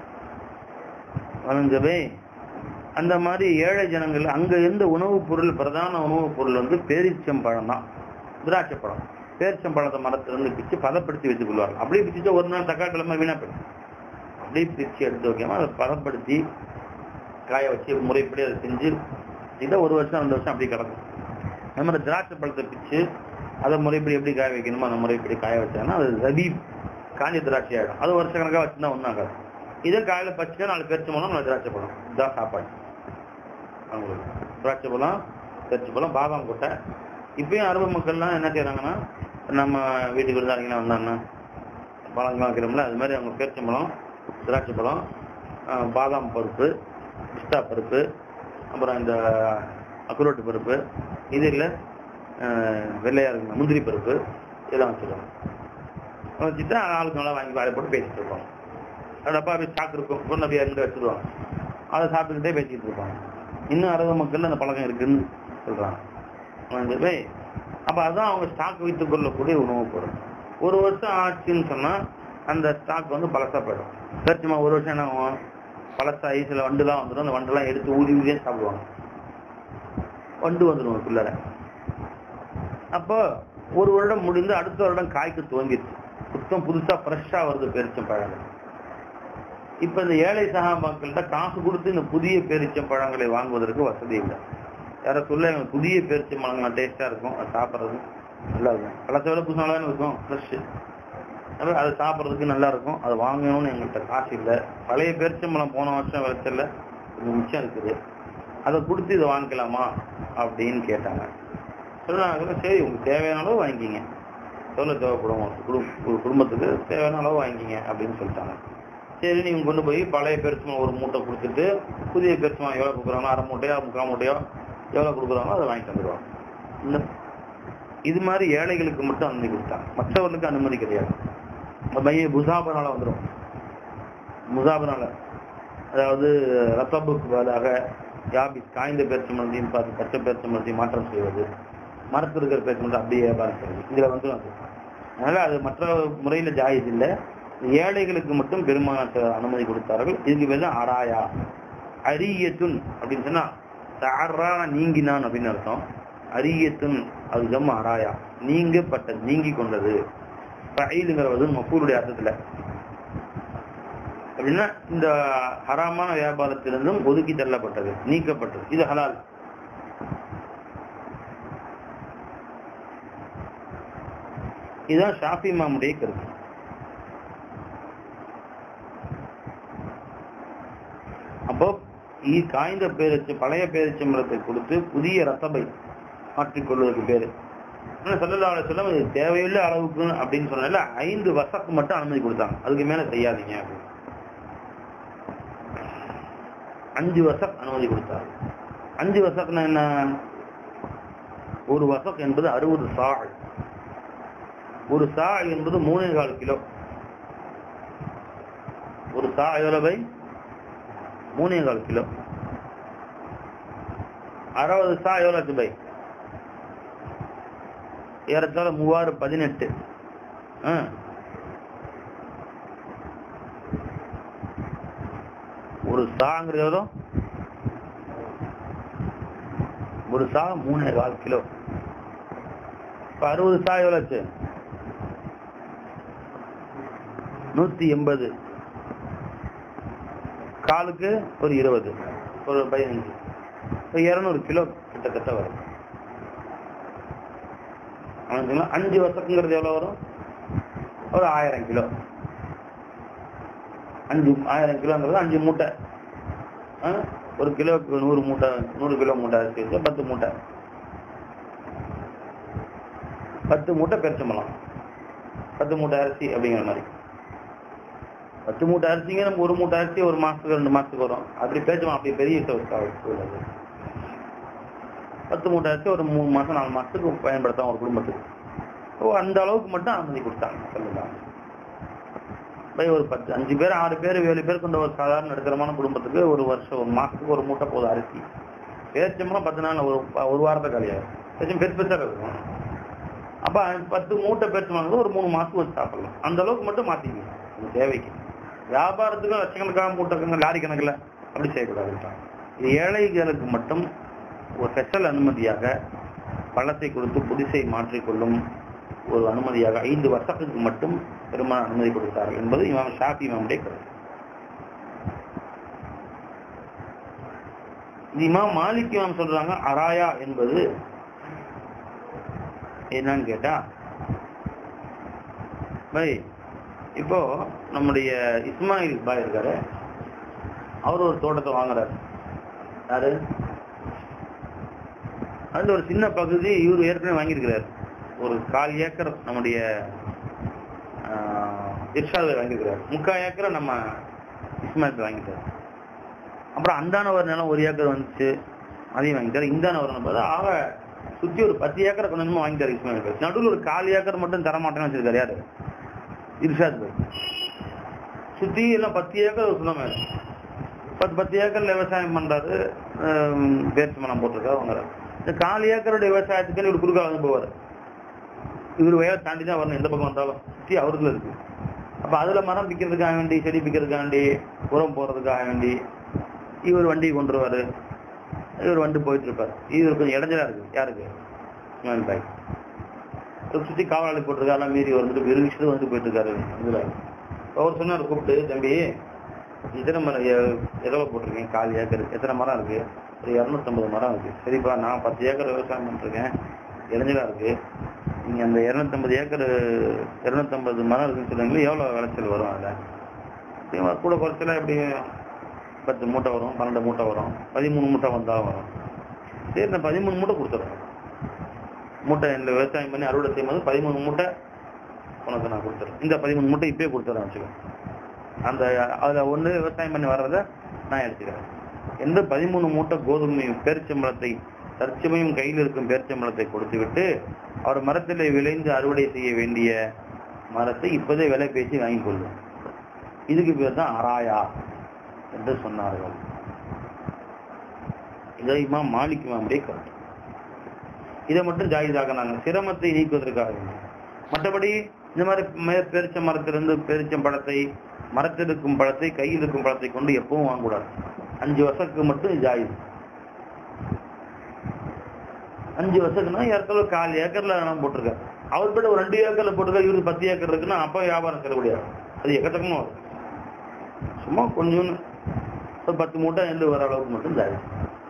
வணங்கவே அந்த மாதிரி ஏழை ஜனங்கள் அங்க இருந்த உணவுப் பொருள் பிரதான உணவுப் பொருள் வந்து பேரிச்சம்பழம் தான் திராட்சை பழம் பேரிச்சம்பழத்தை மரத்திலிருந்து பிச்சு பதப்படுத்தி வச்சுக் கொள்வார்கள் அப்படியே பிச்சுட்டு ஒரு நாள் தக்காளி கிழமை வீணா போயிடும் அப்படியே பிச்சு எடுத்து வைக்காம அதை பதப்படுத்தி காய வச்சு முறைப்படி அதை செஞ்சு இதை ஒரு வருஷம் ரெண்டு வருஷம் அப்படியே கிடக்கும் அது மாதிரி திராட்சை பழத்தை பிச்சு அதை முறைப்படி எப்படி காய வைக்கணுமோ அந்த முறைப்படி காய வச்சாங்கன்னா அது ரபி காஞ்ச திராட்சை ஆகிடும் அது வருஷ கணக்காக வச்சுருந்தா ஒன்றும் ஆகாது இதே காலையில் பச்சை நாலு பேரிச்சை பழம் நாலு திராட்சை பழம் இதுதான் சாப்பாடு அவங்களுக்கு திராட்சை பழம் பேரிச்சை பழம் பாதாம் கொட்டை இப்பயும் அரபு மக்கள்லாம் என்ன செய்யறாங்கன்னா நம்ம வீட்டுக்கு விருந்தாளிங்களாம் வந்தாங்கன்னா பழங்கள்லாம் வைக்கிறோம்ல அது மாதிரி அவங்க பேரிச்சம்பழம் திராட்சை பழம் ஆஹ் பாதாம் பருப்பு பிஸ்தா பருப்பு அப்புறம் இந்த அக்குரோட்டு பருப்பு இது இல்லை வெள்ளையா இருக்கு முந்திரி பருப்பு இதெல்லாம் வச்சுருவாங்க வச்சுட்டு ஆளுக்கு நல்லா வாங்கி வாழை போட்டு பேசிட்டு இருப்பாங்க அது டப்பா போய் ஸ்டாக் இருக்கும் பொண்ணு அப்படியே அங்கே வச்சுருவாங்க அதை சாப்பிட்டுக்கிட்டே பேசிட்டு இருப்பாங்க இன்னும் அரபு மக்கள் அந்த பழக்கம் இருக்குன்னு சொல்றாங்க அப்ப அதான் அவங்க ஸ்டாக் வைத்துக் கொள்ளக்கூடிய உணவுப் பொருள் ஒரு வருஷம் ஆச்சுன்னு சொன்னா அந்த ஸ்டாக் வந்து பழசா போயிடும் சரிச்சுமா ஒரு வருஷம் என்ன ஆகும் பழசாகி சில வண்டுலாம் வந்துடும் அந்த வண்டுலாம் எடுத்து ஊதி ஊதியே சாப்பிடுவாங்க வண்டு வந்துடும் பிள்ளரை அப்போ ஒரு வருடம் முடிந்து அடுத்த வருடம் காய்க்கு துவங்கிடுச்சு சுத்தம் புதுசா ஃப்ரெஷ்ஷா வருது பேரிச்சம் பழங்கள் இப்ப இந்த ஏழை சகாபாக்கள்கிட்ட காசு கொடுத்து இந்த புதிய பேரிச்சம் பழங்களை வாங்குவதற்கு வசதி இல்லை யார சொல்ல எனக்கு புதிய பேரிச்சம் பழங்கள் டேஸ்டா இருக்கும் அது சாப்பிட்றது நல்லா இருக்கும் பழசை விட புதுசு நல்லா இருக்கும் ஃப்ரெஷ் அது சாப்பிட்றதுக்கு நல்லா இருக்கும் அது வாங்கணும்னு எங்கள்கிட்ட காசு இல்லை பழைய பேரிச்சம்பழம் போன வருஷம் விளைச்சல கொஞ்சம் மிச்சம் இருக்குது அதை கொடுத்து இதை வாங்கிக்கலாமா அப்படின்னு கேட்டாங்க சொன்னாங்க சரி உங்களுக்கு தேவையான அளவு வாங்கிக்கிங்க எவ்வளோ தேவைப்படும் உங்க குடும்- ஒரு குடும்பத்துக்கு தேவையான அளவு வாங்கிக்கிங்க அப்படின்னு சொல்லிட்டாங்க சரி நீங்க கொண்டு போய் பழைய பெருசுமா ஒரு மூட்டை கொடுத்துட்டு புதிய பெருசுமா எவ்வளோ கொடுக்குறாங்களோ அரை மூட்டையோ முக்கால் மூட்டையோ எவ்வளோ கொடுக்குறாங்களோ அதை வாங்கிட்டு வந்துடுவாங்க இந்த இது மாதிரி ஏழைகளுக்கு மட்டும் அனுமதி கொடுத்தாங்க மற்றவர்களுக்கு அனுமதி கிடையாது மைய முசாபனால வந்துடும் முசாபனால அதாவது ரத்தபுக்கு பதிலாக யாபிஸ் காய்ந்த பேரிச்சம்பழத்தையும் பார்த்து பச்சை பேரிச்சம்பழத்தையும் மாற்றம் செய்வது மரத்தில் இருக்கிற பேரிச்சம்பழத்தை அப்படியே வியாபாரம் செய்வது இதுல வந்து அது. அதனால அது மற்ற முறையில ஜாயிஸ் இல்லை ஏழைகளுக்கு மட்டும் பெருமானார் அனுமதி கொடுத்தார்கள் இதுக்கு பேர் தான் அராயா அரியத்துன் அப்படின்னு சொன்னா தாரா நீங்கினான் அப்படின்னு அர்த்தம் அரியத்துன் அது ஜம் அராயா நீங்கப்பட்டது நீங்கி கொண்டது ஃபைலுங்கிறது மஃபூருடைய அர்த்தத்துல அப்படின்னா இந்த ஹராமான வியாபாரத்திலிருந்தும் ஒதுக்கி தள்ளப்பட்டது நீக்கப்பட்டது இது ஹலால் இதுதான் ஷாஃபி மாமுடைய கருத்து அப்போ இ காய்ந்த பேரிச்சு பழைய பேரிச்சம்பழத்தை கொடுத்து புதிய ரத்தபை மாற்றிக்கொள்வதற்கு பேரு சொல்லலாம் சொல்ல இது தேவையுள்ள அளவுக்கு அப்படின்னு சொன்னால ஐந்து வருஷத்துக்கு மட்டும் அனுமதி கொடுத்தாங்க அதுக்கு மேல செய்யாதீங்க அப்படின்னு அஞ்சு வருஷம் அனுமதி கொடுத்தாங்க அஞ்சு வருஷத்துனா என்ன ஒரு வருஷம் என்பது அறுபது சாள் ஒரு சா என்பது மூணே கால் கிலோ ஒரு சா எவ்வளவு பை மூணே கால் கிலோ அறுபது சா எவ்வளவு பை ஏறத்தாழ மூவாயிரம் பதினெட்டு ஆ. ஒரு சாங்கிறது எவ்வளோ ஒரு சா மூணே கால் கிலோ இப்ப அறுபது சா எவ்வளோ ஆச்சு நூத்தி எண்பது காலுக்கு ஒரு இருபது ஒரு பதினஞ்சு ஒரு இருநூறு கிலோ கிட்டத்தட்ட வரும் ஆச்சுங்களா? அஞ்சு வருஷத்துங்கிறது எவ்வளவு வரும் ஒரு ஆயிரம் கிலோ அஞ்சு ஆயிரம் கிலோங்கிறது அஞ்சு மூட்டை ஆ? ஒரு கிலோவுக்கு நூறு மூட்டை நூறு கிலோ மூட்டை அரிசி வச்சா பத்து மூட்டை பத்து மூட்டை பெருச்சம்பளம் பத்து மூட்டை அரிசி அப்படிங்கிற மாதிரி பத்து மூட்டை அரிசிங்க நம்ம ஒரு மூட்டை அரிசி ஒரு மாசத்துக்கு ரெண்டு மாசத்துக்கு வரும் அப்படி பேச்சலாம் அப்படி பெரிய சூழல் பத்து மூட்டை அரிசி ஒரு மூணு மாசம் நாலு மாசத்துக்கு பயன்படுத்தலாம் ஒரு குடும்பத்துக்கு ஓ அந்த அளவுக்கு மட்டும் அனுமதி கொடுத்தாங்க சொல்லலாம் பை ஒரு பத்து அஞ்சு பேர் ஆறு பேர் ஏழு பேர் கொண்ட ஒரு சாதாரண நடுத்தரமான குடும்பத்துக்கு ஒரு வருஷம் ஒரு மாசத்துக்கு ஒரு மூட்டை போதும் அரிசி பேரிச்சம்பழம் பத்து நாள் ஒரு ஒரு வாரத்தை காலியாகும் பேரிச்சம் பெருசு பெருசாக இருக்கும் அப்ப பத்து மூட்டை பேரிச்சம்பழம் ஒரு மூணு மாசத்துக்கு வச்சு சாப்பிடலாம் அந்த அளவுக்கு மட்டும் மாத்திக்கணும் உங்க தேவைக்கு வியாபாரத்துக்கு லட்சக்கணக்கான மூட்டை லாரி கணக்குல அப்படி செய்யக்கூடாது இது ஏழைகளுக்கு மட்டும் ஒரு ஸ்பெஷல் அனுமதியாக பழத்தை கொடுத்து புதிசை மாற்றிக்கொள்ளும் ஒரு அனுமதியாக ஐந்து வருஷத்துக்கு மட்டும் பெருமான அனுமதி கொடுத்தார்கள் என்பது இமாம் ஷாஃபி இமாமுடைய கருத்து இது இமாம் மாலிக் இமாம் சொல்றாங்க அராயா என்பது என்னன்னு கேட்டா பை இப்போ நம்முடைய இஸ்மாயில் பாய் இருக்காரு அவர் ஒரு தோட்டத்தை வாங்குறாரு யாரு அதுல ஒரு சின்ன பகுதி இவர் ஏற்கனவே வாங்கியிருக்கிறார் ஒரு கால் ஏக்கர் நம்முடைய இர்ஷாத் வாங்கியிருக்கிறார் முக்கால் ஏக்கரை நம்ம இஸ்மாயில் வாங்கிட்டார் அப்புறம் அந்தான ஒரு நிலம் ஒரு ஏக்கர் வந்துச்சு அதையும் வாங்கிட்டார் இந்தான ஒரு பார்த்தா ஆக சுத்தி ஒரு பத்து ஏக்கரை கொஞ்சமா வாங்கிட்டார் இஸ்மாயில் பாய் நடுவில் ஒரு கால் ஏக்கர் மட்டும் தர மாட்டேன்னு வச்சிருக்காரு யாரு இர்ஷாத் பாய் சுத்தி எல்லாம் பத்து ஏக்கர் சொல்லாம பத்து பத்து ஏக்கர்ல விவசாயம் பண்றாரு பேர்ச்சி மரம் போட்டிருக்காரு வாங்குறாரு இந்த கால் ஏக்கருடைய விவசாயத்துக்கு இவர் குறுக்கால வந்து போவார் இவர் வயலை தாண்டி தான் வரணும் எந்த பக்கம் வந்தாலும் சுத்தி அவருக்குள்ள இருக்கு அப்ப அதுல மரம் பிக்கிறதுக்காக வேண்டி செடி பிக்கிறதுக்காக வேண்டி உரம் போறதுக்காக வேண்டி இவர் வண்டி கொண்டு வருவாரு இவர் வண்டி போயிட்டு இருப்பாரு இவர் கொஞ்சம் இடைஞ்சலா இருக்கு யாருக்கு இஸ்மாயில் பாய் சுத்தி காவலாளி போட்டிருக்காரு எல்லாம் மீறி வந்துட்டு விரும்பிச்சுட்டு வந்து போயிட்டு இருக்காரு இதுல அவர் சொன்னார் கூப்பிட்டு தம்பி எத்தனை மரம் எவ்வளவு போட்டிருக்கேன் கால் ஏக்கர் எத்தனை மரம் இருக்கு ஒரு இரநூத்தம்பது மரம் இருக்கு சரிப்பா நான் பத்து ஏக்கர் விவசாயம் பண்ணிருக்கேன் இளைஞரா இருக்கு நீங்க அந்த இருநூத்தம்பது ஏக்கர் இருநூத்தம்பது மரம் இருக்குன்னு சொல்லுவீங்களா எவ்வளவு விளைச்சல் வரும் அதுல கூட குறைச்சல எப்படி பத்து மூட்டை வரும் பன்னெண்டு மூட்டை வரும் பதிமூணு மூட்டை வந்தாலும் வரும் சரி நான் பதிமூணு மூட்டை கொடுத்துறேன் மூட்டை இந்த விவசாயம் பண்ணி அறுவடை செய்யும்போது பதிமூணு மூட்டை உனக்கு நான் கொடுத்துறேன் இந்த பதிமூணு மூட்டை இப்பயே கொடுத்துறேன் வச்சுக்கோ அந்த அதுல ஒண்ணு விவசாயம் பண்ணி வர்றத நான் எடுத்துக்கிறேன் எந்த பதிமூணு மூட்டை கோதுமை பேரிச்சம்பழத்தை தற்சமயம் கையில் இருக்கும் பேரிச்சம்பழத்தை கொடுத்து விட்டு அவர் மரத்தில் விளைந்து அறுவடை செய்ய வேண்டிய மரத்தை இப்போதே விலை பேசி வாங்கி கொள்ளும் இதுக்கு பேர் தான் அராயா என்று சொன்னார்கள் இதை இமாம் மாலிக் இமாமுடைய கருத்து இதை மட்டும் ஜாயிதாக்கினாங்க சிரமத்தை நீக்குவதற்காக மற்றபடி இந்த மாதிரி பேரிச்ச மரத்திலிருந்து பேரிச்சம் பழத்தை மரத்தில் இருக்கும் பழத்தை கையில் இருக்கும் பழத்தை கொண்டு எப்பவும் வாங்கக்கூடாது அஞ்சு வருஷத்துக்கு மட்டும் ஜாயுது அஞ்சு வருஷத்துக்குன்னா ஏற்கனவே கால் ஏக்கர்ல நான் போட்டிருக்காரு அவர் போய்ட்டு ஒரு ரெண்டு ஏக்கர்ல போட்டிருக்காரு இவருக்கு பத்து ஏக்கர் இருக்குன்னா அப்ப வியாபாரம் செல்லக்கூடியாது அது எக்கச்சக்கமா வரும் சும்மா கொஞ்சம் ஒரு பத்து மூட்டை எந்த வர அளவுக்கு மட்டும் ஜாயுது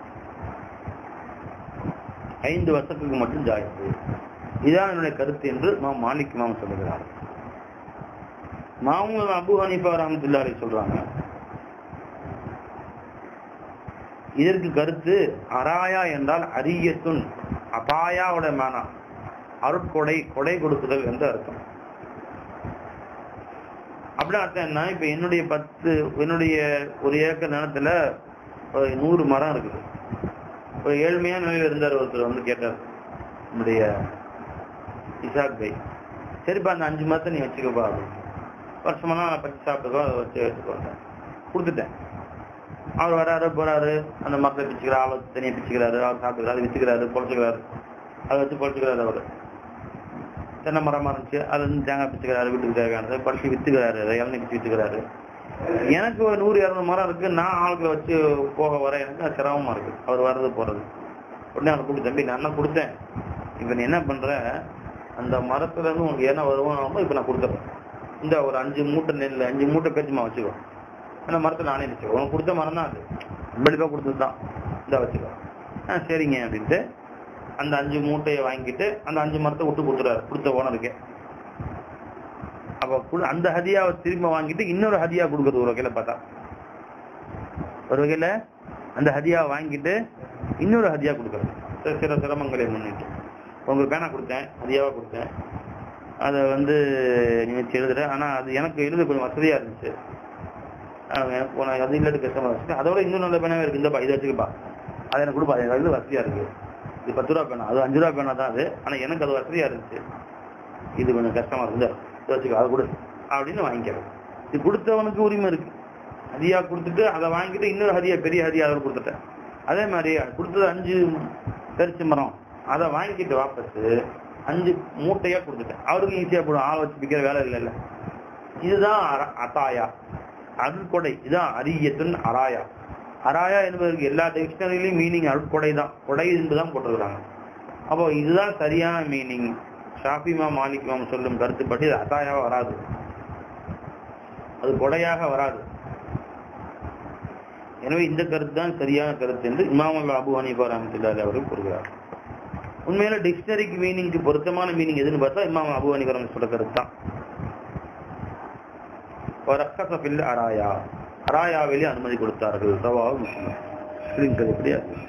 ஐந்து வருஷத்துக்கு மட்டும் ஜாயுது இதான் என்னுடைய கருத்து என்று மாம் மாலிக் மாம் சொல்லுகிறார் மாமூல் அபு ஹனீஃபா ரஹமத்துல்லாரி சொல்றாங்க இதற்கு கருத்து அராயா என்றால் அரியத்துன் அபாயாவோட மேனா அருட்கொடை கொடை கொடுக்குதல் என்று அர்த்தம் அப்படி அர்த்தம் என்ன இப்ப என்னுடைய பத்து என்னுடைய ஒரு ஏக்கர் நிலத்துல ஒரு நூறு மரம் இருக்குது ஒரு ஏழ்மையான நிலையில இருந்தார் ஒருத்தர் வந்து கேட்டார் நம்முடைய இசாக் பை சரிப்பா அந்த அஞ்சு மரத்தை நீ வச்சுக்கப்பா அப்படின்னு வருஷமெல்லாம் நான் பச்சு சாப்பிட்டுக்கோ அதை வச்சு எடுத்துக்கோ கொடுத்துட்டேன் அவர் வராரு போறாரு அந்த மரத்தை பிச்சுக்கிறார் ஆளை தனியாக பிச்சுக்கிறாரு அவர் சாப்பிட்டுக்கிறாரு வித்துக்கிறாரு பொழைச்சிக்கிறாரு அதை வச்சு பொழைச்சிக்கிறாரு அவர் தென்னை மரமா இருந்துச்சு அது வந்து தேங்காய் பிச்சுக்கிறாரு வீட்டுக்கு தேவையானது படிச்சு வித்துக்கிறாரு இளநீ பிச்சு வித்துக்கிறாரு எனக்கு ஒரு நூறு இரநூறு மரம் இருக்கு நான் ஆளுகளை வச்சு போக வர எனக்கு அது சிரமமா இருக்கு அவர் வர்றது போறது உடனே அவனை கூப்பிட்டு தம்பி நான் என்ன கொடுத்தேன் இப்ப நீ என்ன பண்ற அந்த மரத்துல இருந்து உனக்கு என்ன வருமானமோ இப்ப நான் கொடுத்துறேன் இந்த ஒரு அஞ்சு மூட்டை நெல் அஞ்சு மூட்டை பேச்சுமா வச்சுக்கோ அந்த மரத்தை நானே வச்சுக்கோ உனக்கு கொடுத்த மரம் தான் அது கண்டிப்பா கொடுத்தது தான் இந்த வச்சுக்கோ ஆ சரிங்க அப்படின்ட்டு அந்த அஞ்சு மூட்டையை வாங்கிட்டு அந்த அஞ்சு மரத்தை விட்டு கொடுத்துறாரு கொடுத்த ஓனருக்கே அப்ப அந்த ஹதியாவை திரும்ப வாங்கிட்டு இன்னொரு ஹதியா கொடுக்கறது ஒரு வகையில பார்த்தா ஒரு வகையில அந்த ஹதியாவை வாங்கிட்டு இன்னொரு ஹதியா கொடுக்கறது சில சிரமங்களை முன்னிட்டு உங்களுக்கு பேனா கொடுத்தேன் ஹதியாவா கொடுத்தேன் அதை வந்து நீ வச்சு எழுதுற ஆனா அது எனக்கு எழுத கொஞ்சம் வசதியா இருந்துச்சு உனக்கு அது இல்லை கஷ்டமா இருந்துச்சு அதோட இன்னும் நல்ல பேனாவே இருக்கு இந்த இதை வச்சுக்கப்பா அதை எனக்கு கொடுப்பா அது எழுத வசதியா இருக்கு இது பத்து ரூபா பேனா அது அஞ்சு ரூபா பேனா தான் அது ஆனா எனக்கு அது வசதியா இருந்துச்சு இது கொஞ்சம் கஷ்டமா இருந்து இதை வச்சுக்கோ அதை கொடு அப்படின்னு வாங்கிக்கிறேன் இது கொடுத்தவனுக்கு உரிமை இருக்கு ஹதியா கொடுத்துட்டு அதை வாங்கிட்டு இன்னொரு ஹதியா பெரிய ஹதியா அவர் கொடுத்துட்டேன் அதே மாதிரி அது கொடுத்தது அஞ்சு பெருச்சு மரம் அதை வாங்கிட்டு வாபஸ் அஞ்சு மூட்டையா கொடுத்துட்டேன் அவருக்கு ஈஸியா போடும் ஆள் வச்சு பிக்கிற வேலை இல்லைல்ல இதுதான் அர- அத்தாயா அருட்கொடை இதுதான் அரியத்துன் அராயா அராயா என்பதற்கு எல்லா டிக்ஷனரிலையும் மீனிங் அருட்கொடை தான் கொடை என்பதுதான் போட்டிருக்கிறாங்க அப்போ இதுதான் சரியான மீனிங் ஷாஃபிமா மாலிக்மாம் சொல்லும் கருத்துப்படி இது அத்தாயாவா வராது அது கொடையாக வராது எனவே இந்த கருத்து தான் சரியான கருத்து என்று இமாம் அல்லா அபு ஹனீஃபா ரஹமத்துல்லாஹி அவர்கள் கூறுகிறார் உண்மையில டிக்ஷனரிக்கு மீனிங்க்கு பொருத்தமான மீனிங் எதுன்னு பார்த்தா இமாம் அபு ஹனீஃபா ரஹ்மத்துல்லாஹி சொல்ற கருத்து தான் வரக்கச ஃபில் அராயா அராயாவிலே அனுமதி கொடுத்தார்கள் ரவாவு முஸ்லிம் எப்படியா